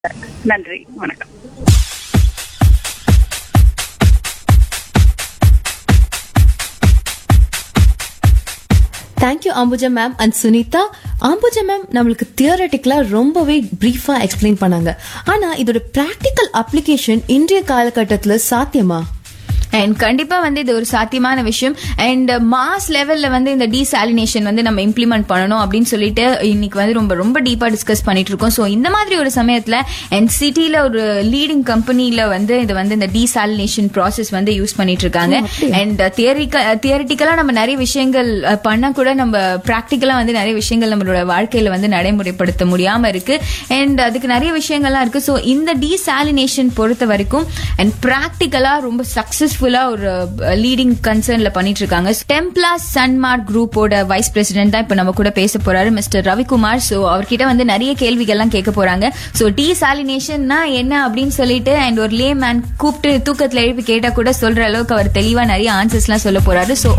நன்றி வணக்கம் thank you Ambuja ma'am and Sunita Ambuja ma'am நம்மளுக்கு தியரட்டிக்கலா ரொம்பவே பிரீஃபா எக்ஸ்பிளைன் பண்ணாங்க ஆனா இதோட பிராக்டிக்கல் அப்ளிகேஷன் இன்றைய காலகட்டத்துல சாத்தியமா அண்ட் கண்டிப்பா வந்து இது ஒரு சாத்தியமான விஷயம் அண்ட் மாஸ் லெவல்ல வந்து இந்த டீசாலினேஷன் வந்து நம்ம இம்ப்ளிமெண்ட் பண்ணணும் அப்படின்னு சொல்லிட்டு இன்னைக்கு வந்து ரொம்ப ரொம்ப டீப்பா டிஸ்கஸ் பண்ணிட்டு இருக்கோம் ஸோ இந்த மாதிரி ஒரு சமயத்துல அண்ட் சிட்டில ஒரு லீடிங் கம்பெனில வந்து இது வந்து இந்த டீசாலினேஷன் ப்ராசஸ் வந்து யூஸ் பண்ணிட்டு இருக்காங்க அண்ட் தியரிட்டிக்கலா நம்ம நிறைய விஷயங்கள் அஹ், பண்ண கூட நம்ம ப்ராக்டிக்கலா வந்து நிறைய விஷயங்கள் நம்மளோட வாழ்க்கையில வந்து நடைமுறைப்படுத்த முடியாம இருக்கு அண்ட் அதுக்கு நிறைய விஷயங்கள்லாம் இருக்கு ஸோ இந்த டீசாலினேஷன் பொறுத்த வரைக்கும் அண்ட் ப்ராக்டிக்கலா ரொம்ப சக்சஸ்ஃபுல்லா ஒரு லீடிங் கன்சர்ன்ல பண்ணிட்டு இருக்காங்க டெம்ப்ளா சன்மார்க் குரூப்போட வைஸ் பிரசிடென்ட் தான் இப்ப நம்ம கூட பேச போறாரு மிஸ்டர் ரவிக்குமார் ஸோ அவர்கிட்ட வந்து நிறைய கேள்விகள்லாம் கேட்க போறாங்க ஸோ டீசாலினேஷன்னா என்ன அப்படின்னு சொல்லிட்டு அண்ட் ஒரு லே மேன் கூப்பிட்டு தூக்கத்துல எழுப்பி கேட்டா கூட சொல்ற அளவுக்கு அவர் தெளிவா நிறைய ஆன்சர்ஸ்லாம் சொல்ல போறாரு ஸோ